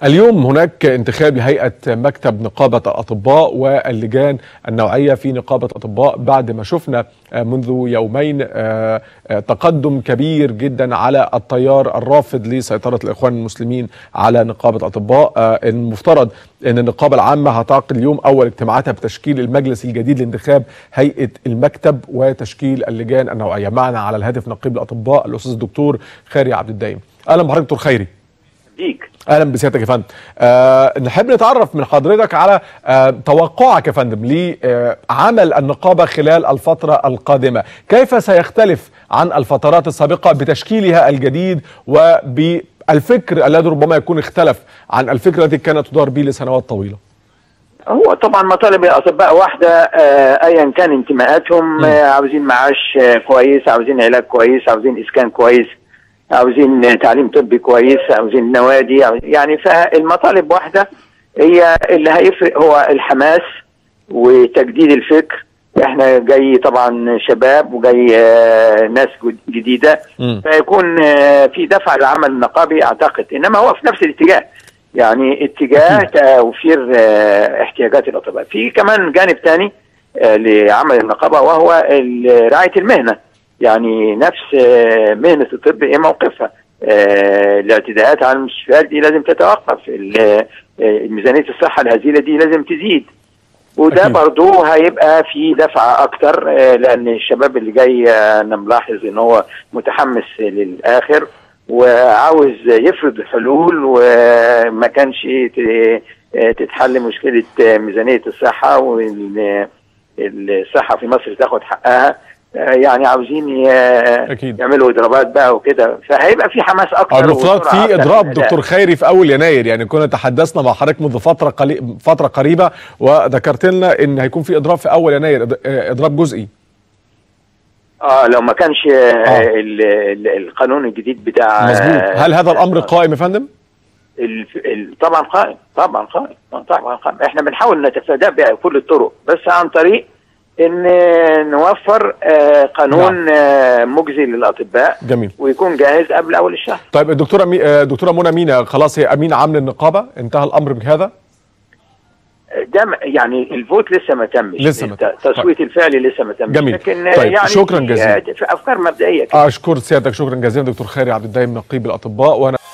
اليوم هناك انتخاب لهيئة مكتب نقابة الأطباء واللجان النوعية في نقابة الأطباء بعد ما شفنا منذ يومين تقدم كبير جدا على التيار الرافض لسيطرة الإخوان المسلمين على نقابة الأطباء المفترض أن النقابة العامة هتعقد اليوم أول اجتماعاتها بتشكيل المجلس الجديد لانتخاب هيئة المكتب وتشكيل اللجان النوعية معنا على الهاتف نقيب الأطباء الأستاذ الدكتور خيري عبد الدايم أهلا بحضرتك دكتور خيري بيك اهلا بسيادتك يا فندم أه نحب نتعرف من حضرتك على أه توقعك يا فندم لعمل النقابه خلال الفتره القادمه كيف سيختلف عن الفترات السابقه بتشكيلها الجديد وبالفكر الذي ربما يكون اختلف عن الفكره التي كانت تدار به لسنوات طويله هو طبعا مطالب الاطباء واحده آه ايا كان انتماءاتهم آه عاوزين معاش آه كويس عاوزين علاج كويس عاوزين اسكان كويس عاوزين تعليم طبي كويس عاوزين نوادي يعني فالمطالب واحده هي اللي هيفرق هو الحماس وتجديد الفكر احنا جاي طبعا شباب وجاي آه ناس جديده م. فيكون آه في دفع للعمل النقابي اعتقد انما هو في نفس الاتجاه يعني اتجاه توفير آه احتياجات الاطباء في كمان جانب ثاني لعمل النقابه وهو رعايه المهنه يعني نفس مهنه الطب ايه موقفها الاعتداءات على المستشفيات دي لازم تتوقف ميزانيه الصحه الهزيله دي لازم تزيد وده برضو هيبقى في دفعه اكتر لان الشباب اللي جاي انا ملاحظ ان هو متحمس للاخر وعاوز يفرض حلول وما كانش تتحل مشكله ميزانيه الصحه وان الصحه في مصر تاخد حقها يعني عاوزين أكيد. يعملوا اضرابات بقى وكده فهيبقى في حماس اكتر المفترض في اضراب دكتور خيري في اول يناير يعني كنا تحدثنا مع حضرتك منذ فتره قلي... فتره قريبه وذكرت لنا ان هيكون في اضراب في اول يناير اضراب جزئي اه لو ما كانش آه. ال... ال... القانون الجديد بتاع مظبوط هل هذا الامر قائم يا فندم؟ ال... ال... طبعا قائم طبعا قائم طبعا قائم احنا بنحاول نتفاداه بكل الطرق بس عن طريق ان نوفر آه قانون نعم. آه مجزي للاطباء جميل ويكون جاهز قبل اول الشهر طيب الدكتوره مي... آه دكتوره منى مينا خلاص هي امين عام للنقابه انتهى الامر بهذا ده يعني الفوت لسه ما تمش لسه ما التصويت طيب. الفعلي لسه ما تمش جميل لكن طيب. يعني شكرا جزيلا في افكار مبدئيه كده. اشكر سيادتك شكرا جزيلا دكتور خيري عبد الدايم نقيب الاطباء وانا